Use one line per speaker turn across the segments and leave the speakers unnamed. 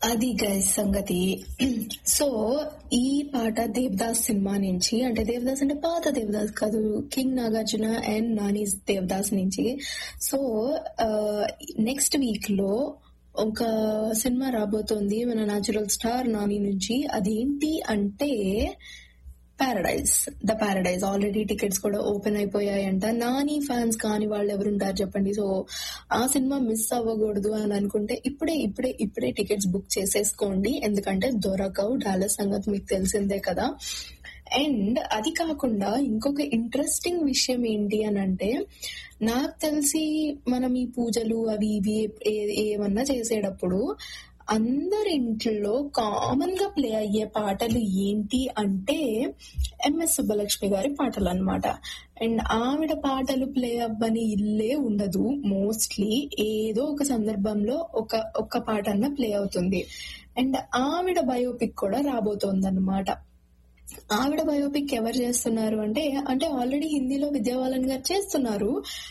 అది గైస్ సంగతి సో ఈ పాట దేవదాస్ సినిమా నుంచి అంటే దేవదాస్ అంటే పాత దేవదాస్ కాదు కింగ్ నాగార్జున అండ్ నాని దేవదాస్ నుంచి సో నెక్స్ట్ వీక్ లో ఒక సినిమా రాబోతోంది మన న్యాచురల్ స్టార్ నాని నుంచి అదేంటి అంటే paradise the paradise already tickets కూడా ఓపెన్ అయిపోయాయంట నాని ఫ్యాన్స్ కాని వాళ్ళు ఎవరుంటారు చెప్పండి సో ఆ సినిమా మిస్ అవ్వకూడదు అని అనుకుంటే ఇప్పుడే ఇప్పుడే ఇప్పుడే టికెట్స్ బుక్ చేసేసుకోండి ఎందుకంటే దొరకవు డాలర్ సంగతి మీకు తెలిసిందే కదా అండ్ అది కాకుండా ఇంకొక ఇంట్రెస్టింగ్ విషయం ఏంటి అని అంటే నాకు తెలిసి మనం ఈ పూజలు అవి ఇవి ఏ- ఏమన్నా చేసేటప్పుడు అందరి ఇంట్లో కామన్ గా ప్లే అయ్యే పాటలు ఏంటి అంటే ఎంఎస్ సుబ్బలక్ష్మి గారి పాటలు అన్నమాట అండ్ ఆవిడ పాటలు ప్లే అవ్వని ఇల్లే ఉండదు మోస్ట్లీ ఏదో ఒక సందర్భంలో ఒక ఒక్క పాట అన్న ప్లే అవుతుంది అండ్ ఆవిడ బయోపిక్ కూడా రాబోతోంది అనమాట ఆవిడ బయోపిక్ ఎవరు చేస్తున్నారు అంటే అంటే ఆల్రెడీ హిందీలో విద్యావాలన్ గారు చేస్తున్నారు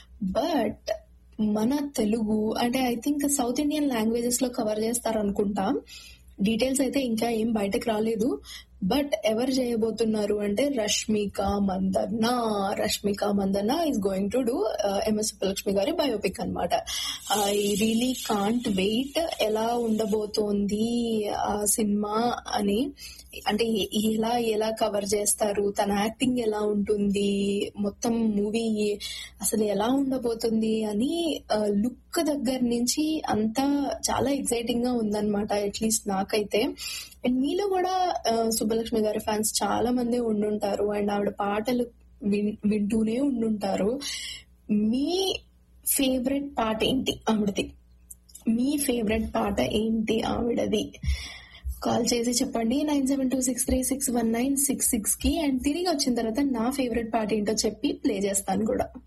బట్ మన తెలుగు అంటే I think south Indian languages లో కవర్ చేస్తారు అనుకుంటా డీటెయిల్స్ అయితే ఇంకా ఏం బయటకు రాలేదు బట్ ఎవరు చేయబోతున్నారు అంటే Rashmika Mandanna Rashmika Mandanna is going to do M S Subbulakshmi గారి బయోపిక్ అనమాట ఐ రియలీ కాంట్ వెయిట్ ఎలా ఉండబోతోంది ఆ సినిమా అని అంటే ఎ- ఎలా ఎలా కవర్ చేస్తారు తన యాక్టింగ్ ఎలా ఉంటుంది మొత్తం మూవీ అసలు ఎలా ఉండబోతుంది అని లుక్ దగ్గర నుంచి అంతా చాలా ఎక్సైటింగ్ గా ఉందన్నమాట అట్లీస్ట్ నాకైతే అండ్ మీలో కూడా ఆ, సుబ్బలక్ష్మి గారి ఫ్యాన్స్ చాలా మంది ఉండుంటారు అండ్ ఆవిడ పాటలు విన్- వింటూనే ఉండుంటారు మీ ఫేవరెట్ పాట ఏంటి ఆవిడది మీ ఫేవరెట్ పాట ఏంటి ఆవిడది కాల్ చేసి చెప్పండి nine seven two six three six one nine six six కి అండ్ తిరిగి వచ్చిన తర్వాత నా ఫేవరెట్ పాట ఏంటో చెప్పి ప్లే చేస్తాను కూడా